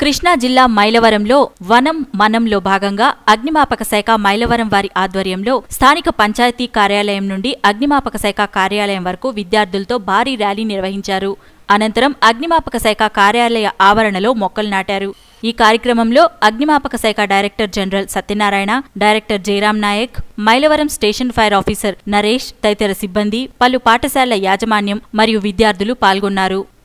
కృష్ణా జిల్లా మైలవరంలో వనం మనంలో భాగంగా అగ్నిమాపక శాఖ మైలవరం వారి ఆధ్వర్యంలో స్థానిక పంచాయతీ కార్యాలయం నుండి అగ్నిమాపక శాఖ కార్యాలయం వరకు విద్యార్థులతో భారీ ర్యాలీ నిర్వహించారు అనంతరం అగ్నిమాపక శాఖ కార్యాలయ ఆవరణలో మొక్కలు నాటారు ఈ కార్యక్రమంలో అగ్నిమాపక శాఖ director general Satyanarayana director Jayaram Naik Mylavaram station fire officer Naresh తదితర సిబ్బంది పలు పాఠశాలల యాజమాన్యం మరియు విద్యార్థులు పాల్గొన్నారు